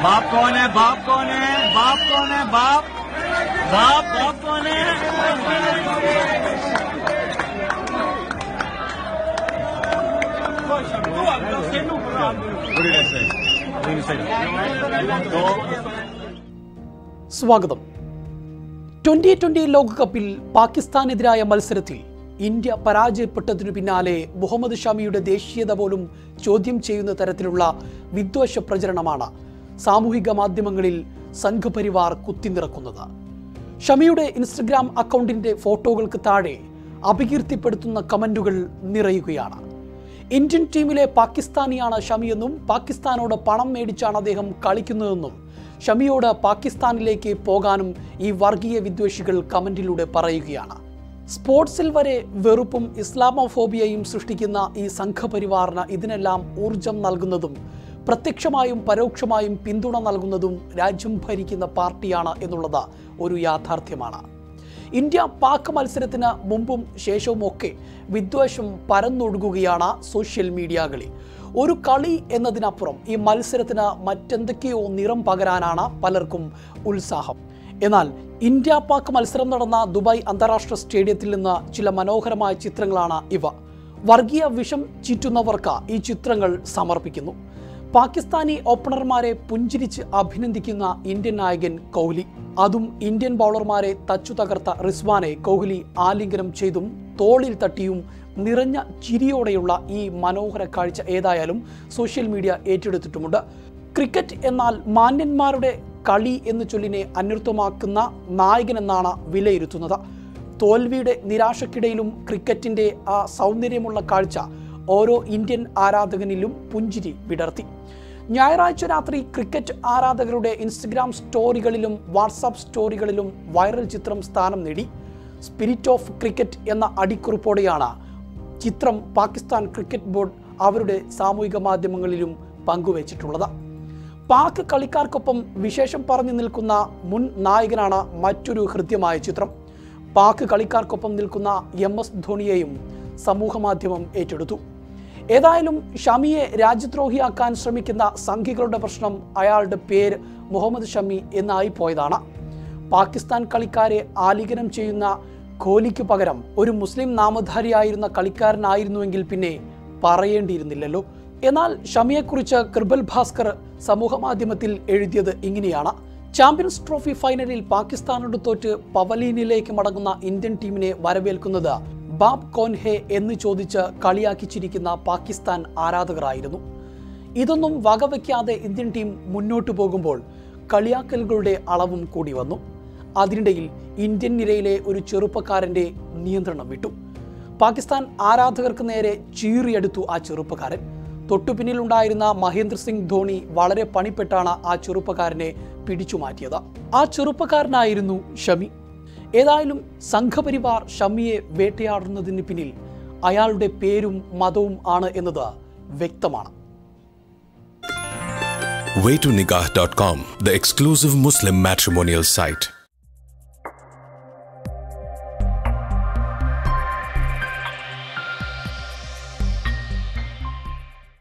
बाप कौन है बाप कौन है बाप कौन है बाप बाप बाप कौन है സ്വാഗതം ട്വന്റി ട്വന്റി ലോകകപ്പിൽ പാകിസ്ഥാനെതിരായ മത്സരത്തിൽ ഇന്ത്യ പരാജയപ്പെട്ടതിനു പിന്നാലെ മുഹമ്മദ് ഷമിയുടെ ദേശീയത പോലും ചോദ്യം ചെയ്യുന്ന തരത്തിലുള്ള വിദ്വേഷ പ്രചരണമാണ് സാമൂഹിക മാധ്യമങ്ങളിൽ സംഘപരിവാർ കുത്തിനിറക്കുന്നത് ഷമിയുടെ ഇൻസ്റ്റഗ്രാം അക്കൗണ്ടിന്റെ ഫോട്ടോകൾക്ക് താഴെ അപകീർത്തിപ്പെടുത്തുന്ന കമന്റുകൾ നിറയുകയാണ് ഇന്ത്യൻ ടീമിലെ പാകിസ്ഥാനിയാണ് ഷമിയെന്നും പാകിസ്ഥാനോട് പണം മേടിച്ചാണ് അദ്ദേഹം കളിക്കുന്നതെന്നും ഷമിയോട് പാകിസ്ഥാനിലേക്ക് പോകാനും ഈ വർഗീയ വിദ്വേഷികൾ കമന്റിലൂടെ പറയുകയാണ് സ്പോർട്സിൽ വരെ വെറുപ്പും ഇസ്ലാമോഫോബിയയും സൃഷ്ടിക്കുന്ന ഈ സംഘപരിവാറിന് ഇതിനെല്ലാം ഊർജം നൽകുന്നതും പ്രത്യക്ഷമായും പരോക്ഷമായും പിന്തുണ നൽകുന്നതും രാജ്യം ഭരിക്കുന്ന പാർട്ടിയാണ് എന്നുള്ളത് ഒരു യാഥാർത്ഥ്യമാണ് ഇന്ത്യ പാക് മത്സരത്തിന് മുമ്പും ശേഷവും ഒക്കെ വിദ്വേഷം പരന്നൊഴുകുകയാണ് സോഷ്യൽ മീഡിയകളിൽ ഒരു കളി എന്നതിനപ്പുറം ഈ മത്സരത്തിന് മറ്റെന്തൊക്കെയോ നിറം പകരാനാണ് പലർക്കും ഉത്സാഹം എന്നാൽ ഇന്ത്യ പാക് മത്സരം നടന്ന ദുബായ് അന്താരാഷ്ട്ര സ്റ്റേഡിയത്തിൽ നിന്ന് ചില മനോഹരമായ ചിത്രങ്ങളാണ് ഇവ വർഗീയ വിഷം ചീറ്റുന്നവർക്ക് ഈ ചിത്രങ്ങൾ സമർപ്പിക്കുന്നു പാകിസ്ഥാനി ഓപ്പണർമാരെ പുഞ്ചിരിച്ച് അഭിനന്ദിക്കുന്ന ഇന്ത്യൻ നായകൻ കോഹ്ലി അതും ഇന്ത്യൻ ബൗളർമാരെ തച്ചു തകർത്ത റിസ്വാനെ കോഹ്ലി ആലിംഗനം ചെയ്തും തോളിൽ തട്ടിയും നിറഞ്ഞ ചിരിയോടെയുള്ള ഈ മനോഹര കാഴ്ച ഏതായാലും സോഷ്യൽ മീഡിയ ഏറ്റെടുത്തിട്ടുമുണ്ട് ക്രിക്കറ്റ് എന്നാൽ മാന്യന്മാരുടെ കളി എന്ന് ചൊല്ലിനെ അന്വർത്ഥമാക്കുന്ന നായകൻ എന്നാണ് വിലയിരുത്തുന്നത് തോൽവിയുടെ നിരാശക്കിടയിലും ക്രിക്കറ്റിന്റെ ആ സൗന്ദര്യമുള്ള കാഴ്ച ഓരോ ഇന്ത്യൻ ആരാധകനിലും പുഞ്ചിരി വിടർത്തി ഞായറാഴ്ച രാത്രി ക്രിക്കറ്റ് ആരാധകരുടെ ഇൻസ്റ്റഗ്രാം സ്റ്റോറികളിലും വാട്സാപ്പ് സ്റ്റോറികളിലും വൈറൽ ചിത്രം സ്ഥാനം നേടി സ്പിരിറ്റ് ഓഫ് ക്രിക്കറ്റ് എന്ന അടിക്കുറിപ്പോടെയാണ് ചിത്രം പാകിസ്ഥാൻ ക്രിക്കറ്റ് ബോർഡ് അവരുടെ സാമൂഹിക മാധ്യമങ്ങളിലും പങ്കുവച്ചിട്ടുള്ളത് പാക് കളിക്കാർക്കൊപ്പം വിശേഷം പറഞ്ഞു നിൽക്കുന്ന മുൻ നായകനാണ് മറ്റൊരു ഹൃദ്യമായ ചിത്രം പാക് കളിക്കാർക്കൊപ്പം നിൽക്കുന്ന എം എസ് ധോണിയെയും സമൂഹ മാധ്യമം ഏറ്റെടുത്തു ഏതായാലും ഷമിയെ രാജ്യദ്രോഹിയാക്കാൻ ശ്രമിക്കുന്ന സംഘികളുടെ പ്രശ്നം അയാളുടെ പേര് മുഹമ്മദ് ഷമി എന്നായി പോയതാണ് പാകിസ്ഥാൻ കളിക്കാരെ ആലിംഗനം ചെയ്യുന്ന കോഹ്ലിക്ക് പകരം ഒരു മുസ്ലിം നാമധാരിയായിരുന്ന കളിക്കാരനായിരുന്നുവെങ്കിൽ പിന്നെ പറയേണ്ടിയിരുന്നില്ലല്ലോ എന്നാൽ ഷമിയെക്കുറിച്ച് കൃബൽ ഭാസ്കർ സമൂഹ മാധ്യമത്തിൽ എഴുതിയത് ഇങ്ങനെയാണ് ചാമ്പ്യൻസ് ട്രോഫി ഫൈനലിൽ പാകിസ്ഥാനോട് തോറ്റ് പവലീനിലേക്ക് മടങ്ങുന്ന ഇന്ത്യൻ ടീമിനെ വരവേൽക്കുന്നത് ബാബ് കോൻഹെ എന്ന് ചോദിച്ച് കളിയാക്കി ചിരിക്കുന്ന പാകിസ്ഥാൻ ആരാധകരായിരുന്നു ഇതൊന്നും വകവയ്ക്കാതെ ഇന്ത്യൻ ടീം മുന്നോട്ടു പോകുമ്പോൾ കളിയാക്കലുകളുടെ അളവും കൂടി വന്നു അതിനിടയിൽ ഇന്ത്യൻ നിരയിലെ ഒരു ചെറുപ്പക്കാരന്റെ നിയന്ത്രണം വിട്ടു പാകിസ്ഥാൻ ആരാധകർക്ക് നേരെ ചീറിയെടുത്തു ആ ചെറുപ്പക്കാരൻ തൊട്ടുപിന്നിലുണ്ടായിരുന്ന മഹേന്ദ്ര സിംഗ് ധോണി വളരെ പണിപ്പെട്ടാണ് ആ ചെറുപ്പക്കാരനെ പിടിച്ചു മാറ്റിയത് ആ ചെറുപ്പക്കാരനായിരുന്നു ഷമി ഏതായാലും സംഘപരിവാർ ഷമിയെ വേട്ടയാടുന്നതിന് പിന്നിൽ അയാളുടെ പേരും മതവും ആണ് എന്നത് വ്യക്തമാണ് waytonikah.com, the exclusive Muslim matrimonial site.